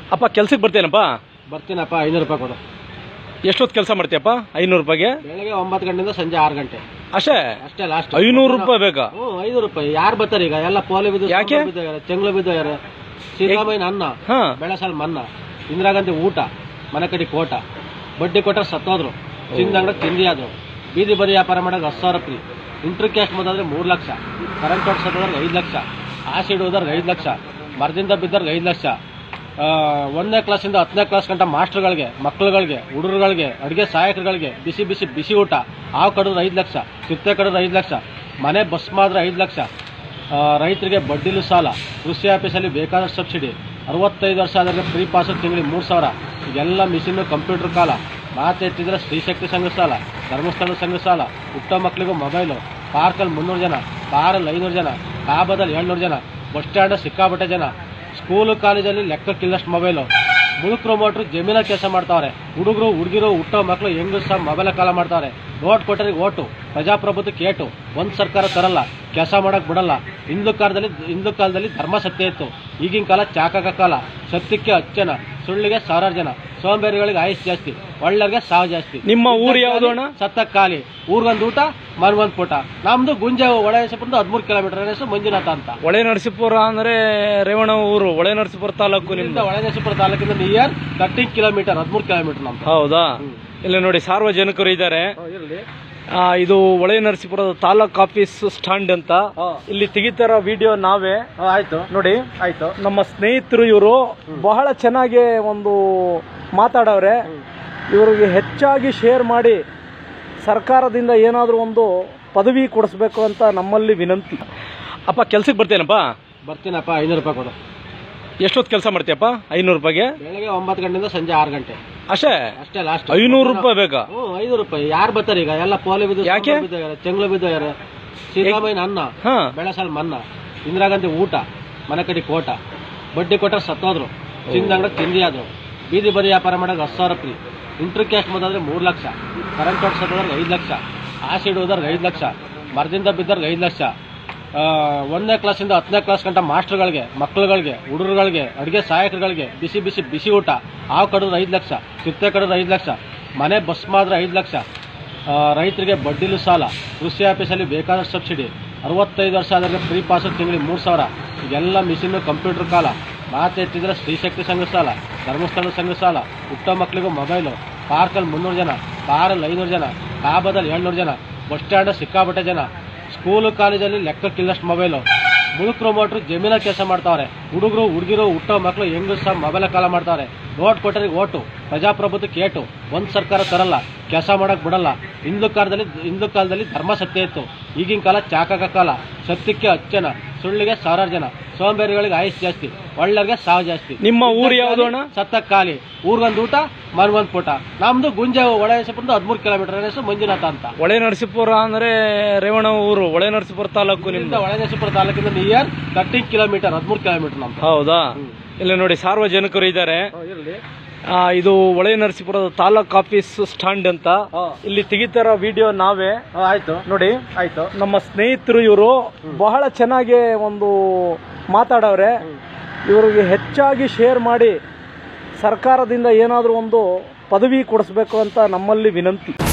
ಅಪ್ಪ ಕೆಲ್ಸಕ್ಕೆ ಬರ್ತೀನಪ್ಪ ಬರ್ತೀನಪ್ಪ ಐನೂರು ರೂಪಾಯಿ ಕೊಡು ಎಷ್ಟೊತ್ತು ಕೆಲಸ ಮಾಡ್ತೀಯಪ್ಪ ಐನೂರು ರೂಪಾಯಿಗೆ ಬೆಳಗ್ಗೆ ಒಂಬತ್ತು ಗಂಟೆಯಿಂದ ಸಂಜೆ ಆರು ಗಂಟೆ ಅಷ್ಟೇ ಅಷ್ಟೇ ಲಾಸ್ಟ್ ಐನೂರು ರೂಪಾಯಿ ಬೇಕಾ ಹ್ಞೂ ಐನೂರು ರೂಪಾಯಿ ಯಾರು ಬರ್ತಾರೆ ಈಗ ಎಲ್ಲ ಪೋಲಿ ಬಿದ್ದು ಯಾಕೆ? ಸೊಳ್ಳೆ ಬಿದ್ದೋಗ್ಯಾರೆ ಚೆಂಗ್ಳು ಬಿದ್ದೋಗ್ಯಾರೆ ಸಿದ್ದರಾಮಯ್ಯನ ಅನ್ನ ಹಾ ಬೆಳೆಸಾಲ್ ಮನ್ನ ಇಂದಿರಾ ಗಾಂಧಿ ಊಟ ಮನೆ ಕಡೆ ಕೋಟ ಬಡ್ಡಿ ಕೊಟ್ಟರೆ ಸತ್ತೋದ್ರು ತಿಂದಂಗಡ ತಿಂದಿ ಆದ್ರು ಬೀದಿ ಬದಿ ವ್ಯಾಪಾರ ಮಾಡೋದು ಹತ್ತು ಸಾವಿರ ಫ್ರೀ ಇಂಟ್ರ್ ಕ್ಯಾಶ್ ಬಂದಾದ್ರೆ ಮೂರು ಲಕ್ಷ ಕರೆಂಟ್ ಹೊಡ್ ಸತ್ತೋದ್ರಿಗೆ ಐದು ಲಕ್ಷ ಆಸಿಡ್ ಹೋದವ್ರಿಗೆ ಐದು ಲಕ್ಷ ಮರದಿಂದ ಬಿದ್ದವ್ರಿಗೆ ಐದು ಲಕ್ಷ ಆ, ಒಂದನೇ ಕ್ಲಾಸಿಂದ ಹತ್ತನೇ ಕ್ಲಾಸ್ ಗಂಟ ಮಾಸ್ಟರ್ಗಳಿಗೆ ಮಕ್ಕಳುಗಳಿಗೆ ಹುಡುಗರುಗಳಿಗೆ ಅಡುಗೆ ಸಹಾಯಕರುಗಳಿಗೆ ಬಿಸಿ ಬಿಸಿ ಬಿಸಿ ಊಟ ಹಾವು ಕಡಿದ್ರೆ ಐದು ಲಕ್ಷ ಚಿರತೆ ಕಡಿದ್ರೆ ಐದು ಲಕ್ಷ ಮನೆ ಬಸ್ ಮಾದ್ರೆ ಐದು ಲಕ್ಷ ಆ, ರೈತರಿಗೆ ಬಡ್ಡಿಲು ಸಾಲ ಕೃಷಿ ಆಫೀಸಲ್ಲಿ ಬೇಕಾದಷ್ಟು ಸಬ್ಸಿಡಿ ಅರವತ್ತೈದು ವರ್ಷ ಆದ್ರೆ ಫ್ರೀ ಪಾಸ್ ತಿಂಗಳಿಗೆ ಮೂರು ಸಾವಿರ ಈಗೆಲ್ಲ ಮಿಷಿನ್ನು ಕಂಪ್ಯೂಟರ್ ಕಾಲ ಮಾತೆತ್ತಿದ್ರೆ ಸ್ತ್ರೀಶಕ್ತಿ ಸಂಘ ಸಾಲ ಧರ್ಮಸ್ಥಳ ಸಂಘ ಸಾಲ ಹುಟ್ಟೋ ಮಕ್ಕಳಿಗೂ ಮೊಬೈಲು ಪಾರ್ಕಲ್ಲಿ ಮುನ್ನೂರು ಜನ ಕಾರಲ್ಲಿ ಐನೂರು ಜನ ಕಾಬದಲ್ಲಿ ಏಳ್ನೂರು ಜನ ಬಸ್ ಸ್ಟ್ಯಾಂಡ್ ಸಿಕ್ಕಾಪಟ್ಟೆ ಜನ ಸ್ಕೂಲು ಕಾಲೇಜಲ್ಲಿ ಲೆಕ್ಕಕ್ಕಿಲ್ಲಷ್ಟು ಮೊಬೈಲು ಮುಳುಕ್ರು ಮೋಟ್ರು ಜಮೀನ ಕೆಲಸ ಮಾಡ್ತಾವ್ರೆ ಹುಡುಗರು ಹುಡುಗಿರು ಹುಟ್ಟೋ ಮಕ್ಕಳು ಹೆಂಗು ಸಹ ಮೊಬೈಲ ಕಾಲ ಮಾಡ್ತಾವ್ರೆ ಓಟ್ ಕೊಟ್ಟರಿಗೆ ಓಟು ಪ್ರಜಾಪ್ರಭುತ್ವಕ್ಕೆ ಏಟು ಒಂದು ಸರ್ಕಾರ ತರಲ್ಲ ಕೆಲಸ ಮಾಡಕ್ ಬಿಡಲ್ಲ ಹಿಂದೂ ಕಾಲದಲ್ಲಿ ಹಿಂದೂ ಕಾಲದಲ್ಲಿ ಧರ್ಮ ಸತ್ಯ ಇತ್ತು ಈಗಿನ ಕಾಲ ಚಾಕಕ ಕಾಲ ಸತ್ಯಕ್ಕೆ ಹತ್ತು ಜನ ಸುಳ್ಳಿಗೆ ಸಾವಿರಾರು ಜನ ಸೋಂಬೇರಿಗಳಿಗೆ ಆಯುಷ್ ಜಾಸ್ತಿ ಒಳ್ಳೆಗೆ ಸಾವು ಜಾಸ್ತಿ ನಿಮ್ಮ ಊರು ಯಾವುದು ಅಣ್ಣ ಸತ್ತ ಖಾಲಿ ಊರ್ಗೊಂದು ಊಟ ಮನ್ಗೊಂದು ಪುಟ ನಮ್ದು ಗುಂಜೆ ಒಳೆ ಹೆಸರು ಹದಿಮೂರು ಕಿಲೋಮೀಟರ್ ಹೆಸರು ಮಂಜುನಾಥ ಅಂತ ಒಳೆ ನರಸೀಪುರ ಅಂದ್ರೆ ರೇವಣ ಊರು ಒಳೆ ನರಸೀಪುರ ತಾಲೂಕು ಇಲ್ಲಿಂದ ನಿಮ್ದು ಒಳನೇಶ್ವರ ತಾಲೂಕಿಂದ ನಿಯರ್ ತರ್ಟೀನ್ ಕಿಲೋಮೀಟರ್ ಹದಿಮೂರು ಕಿಲೋಮೀಟರ್ ನಮ್ದು ಹೌದಾ ಇಲ್ಲಿ ನೋಡಿ ಸಾರ್ವಜನಿಕರು ಇದ್ದಾರೆ ಇರಲಿ ಆ, ಇದು ಒಳೆ ನರಸೀಪುರದ ತಾಲೂಕ್ ಆಫೀಸ್ ಸ್ಟಾಂಡ್ ಅಂತ ಇಲ್ಲಿ ತೆಗಿತಾರ ವಿಡಿಯೋ ನಾವೇ ಆಯ್ತು ನೋಡಿ ಆಯ್ತು ನಮ್ಮ ಸ್ನೇಹಿತರು ಇವರು ಬಹಳ ಚೆನ್ನಾಗಿ ಒಂದು ಮಾತಾಡವ್ರೆ ಇವರಿಗೆ ಹೆಚ್ಚಾಗಿ ಶೇರ್ ಮಾಡಿ ಸರ್ಕಾರದಿಂದ ಏನಾದರೂ ಒಂದು ಪದವಿ ಕೊಡಿಸ್ಬೇಕು ಅಂತ ನಮ್ಮಲ್ಲಿ ವಿನಂತಿ ಅಪ್ಪ ಕೆಲ್ಸಕ್ಕೆ ಬರ್ತೀನಪ್ಪ ಬರ್ತೀನಪ್ಪ ಐನೂರು ರೂಪಾಯಿ ಕೊಡು ಎಷ್ಟೊತ್ತು ಕೆಲಸ ಮಾಡ್ತೀಯಪ್ಪ ಐನೂರು ರೂಪಾಯಿಗೆ ಬೆಳಗ್ಗೆ ಒಂಬತ್ತು ಗಂಟೆಯಿಂದ ಸಂಜೆ ಆರು ಗಂಟೆ ಅಷ್ಟೇ ಅಷ್ಟೇ ಲಾಸ್ಟ್ ಐನೂರು ರೂಪಾಯಿ ಬೇಕಾ ಹ್ಞೂ ಐನೂರು ರೂಪಾಯಿ ಯಾರು ಬರ್ತಾರೆ ಈಗ ಎಲ್ಲ ಪೋಲಿ ಬಿದ್ದು ಯಾಕೆ? ಸೊಳ್ಳೆ ಬಿದ್ದೋಗ್ಯಾರೆ ಚೆಂಗ್ಳು ಬಿದ್ದೋಗ್ಯಾರೆ ಸಿದ್ದರಾಮಯ್ಯನ ಅನ್ನ ಹಾ ಬೆಳೆಸಾಲ್ ಮನ್ನ ಇಂದಿರಾ ಗಾಂಧಿ ಊಟ ಮನೆ ಕಡೆ ಕೋಟ ಬಡ್ಡಿ ಕೊಟ್ಟರೆ ಸತ್ತೋದ್ರು ತಿಂದಂಗಡ ತಿಂದಿ ಆದ್ರು ಬೀದಿ ಬದಿ ವ್ಯಾಪಾರ ಮಾಡೋದು ಹತ್ತು ಸಾವಿರ ಫ್ರೀ ಇಂಟ್ರ್ ಕ್ಯಾಶ್ ಬಂದಾದ್ರೆ ಮೂರು ಲಕ್ಷ ಕರೆಂಟ್ ಹೊಡ್ ಸತ್ತೋದ್ರಿಗೆ ಐದು ಲಕ್ಷ ಆಸಿಡ್ ಹೋದವ್ರಿಗೆ ಐದು ಲಕ್ಷ ಮರದಿಂದ ಬಿದ್ದವ್ರಿಗೆ ಐದು ಲಕ್ಷ ಆ, ಒಂದನೇ ಕ್ಲಾಸಿಂದ ಹತ್ತನೇ ಕ್ಲಾಸ್ ಗಂಟ ಮಾಸ್ಟರ್ಗಳಿಗೆ ಮಕ್ಕಳುಗಳಿಗೆ ಹುಡುಗರುಗಳಿಗೆ ಅಡುಗೆ ಸಹಾಯಕರುಗಳಿಗೆ ಬಿಸಿ ಬಿಸಿ ಬಿಸಿ ಊಟ ಹಾವು ಕಡಿದ್ರೆ ಐದು ಲಕ್ಷ ಚಿರತೆ ಕಡಿದ್ರೆ ಐದು ಲಕ್ಷ ಮನೆ ಬಸ್ ಮಾದ್ರೆ ಐದು ಲಕ್ಷ ಆ, ರೈತರಿಗೆ ಬಡ್ಡಿಲು ಸಾಲ ಕೃಷಿ ಆಫೀಸಲ್ಲಿ ಬೇಕಾದಷ್ಟು ಸಬ್ಸಿಡಿ ಅರವತ್ತೈದು ವರ್ಷ ಆದ್ರೆ ಫ್ರೀ ಪಾಸ್ ತಿಂಗಳಿಗೆ ಮೂರು ಸಾವಿರ ಈಗೆಲ್ಲ ಮಿಷಿನ್ನು ಕಂಪ್ಯೂಟರ್ ಕಾಲ ಮಾತೆತ್ತಿದ್ರೆ ಸ್ತ್ರೀಶಕ್ತಿ ಸಂಘ ಸಾಲ ಧರ್ಮಸ್ಥಳ ಸಂಘ ಸಾಲ ಹುಟ್ಟೋ ಮಕ್ಕಳಿಗೂ ಮೊಬೈಲು ಪಾರ್ಕಲ್ಲಿ ಮುನ್ನೂರು ಜನ ಕಾರಲ್ಲಿ ಐನೂರು ಜನ ಕಾಬದಲ್ಲಿ ಏಳ್ನೂರು ಜನ ಬಸ್ ಸ್ಟ್ಯಾಂಡ್ ಸಿಕ್ಕಾಪಟ್ಟೆ ಜನ ಸ್ಕೂಲು ಕಾಲೇಜಲ್ಲಿ ಲೆಕ್ಕಕ್ಕಿಲ್ಲಷ್ಟು ಮೊಬೈಲು ಮುಳುಕ್ರು ಮೋಟ್ರು ಜಮೀನ ಕೆಲಸ ಮಾಡ್ತಾವ್ರೆ ಹುಡುಗರು ಹುಡುಗಿರು ಹುಟ್ಟೋ ಮಕ್ಕಳು ಹೆಂಗು ಸಹ ಮೊಬೈಲ ಕಾಲ ಮಾಡ್ತಾವ್ರೆ ಓಟ್ ಕೊಟ್ಟರಿಗೆ ಓಟು ಪ್ರಜಾಪ್ರಭುತ್ವಕ್ಕೆ ಏಟು ಒಂದು ಸರ್ಕಾರ ತರಲ್ಲ ಕೆಲಸ ಮಾಡಕ್ ಬಿಡಲ್ಲ ಹಿಂದೂ ಕಾಲದಲ್ಲಿ ಹಿಂದೂ ಕಾಲದಲ್ಲಿ ಧರ್ಮ ಸತ್ಯ ಇತ್ತು ಈಗಿನ ಕಾಲ ಚಾಕಕ ಕಾಲ ಸತ್ಯಕ್ಕೆ ಹತ್ತು ಜನ ಸುಳ್ಳಿಗೆ ಸಾವಿರಾರು ಜನ ಸೋಂಬೇರಿಗಳಿಗೆ ಆಯುಷ್ ಜಾಸ್ತಿ ಒಳ್ಳೆಗೆ ಸಾವು ಜಾಸ್ತಿ ನಿಮ್ಮ ಊರು ಯಾವುದು ಅಣ್ಣ ಸತ್ತ ಖಾಲಿ ಊರ್ಗೊಂದು ಊಟ ಮನ್ಗೊಂದು ಪುಟ ನಮ್ದು ಗುಂಜೆ ಒಳೆ ಹೆಸರು ಹದಿಮೂರು ಕಿಲೋಮೀಟರ್ ಹೆಸರು ಮಂಜುನಾಥ ಅಂತ ಒಳೆ ನರಸೀಪುರ ಅಂದ್ರೆ ರೇವಣ ಊರು ಒಳೆ ನರಸೀಪುರ ತಾಲೂಕು ಇಲ್ಲಿಂದ ನಿಮ್ದು ಒಳನೇಶ್ವರ ತಾಲೂಕಿಂದ ನಿಯರ್ ತರ್ಟೀನ್ ಕಿಲೋಮೀಟರ್ ಹದಿಮೂರು ಕಿಲೋಮೀಟರ್ ನಮ್ದು ಹೌದಾ ಇಲ್ಲಿ ನೋಡಿ ಸಾರ್ವಜನಿಕರು ಇದ್ದಾರೆ ಇರಲಿ ಆ, ಇದು ಒಳೆ ನರಸೀಪುರದ ತಾಲೂಕ್ ಆಫೀಸ್ ಸ್ಟಾಂಡ್ ಅಂತ ಇಲ್ಲಿ ತೆಗಿತಾರ ವಿಡಿಯೋ ನಾವೇ ಆಯ್ತು ನೋಡಿ ಆಯ್ತು ನಮ್ಮ ಸ್ನೇಹಿತರು ಇವರು ಬಹಳ ಚೆನ್ನಾಗಿ ಒಂದು ಮಾತಾಡವ್ರೆ ಇವರಿಗೆ ಹೆಚ್ಚಾಗಿ ಶೇರ್ ಮಾಡಿ ಸರ್ಕಾರದಿಂದ ಏನಾದರೂ ಒಂದು ಪದವಿ ಕೊಡಿಸ್ಬೇಕು ಅಂತ ನಮ್ಮಲ್ಲಿ ವಿನಂತಿ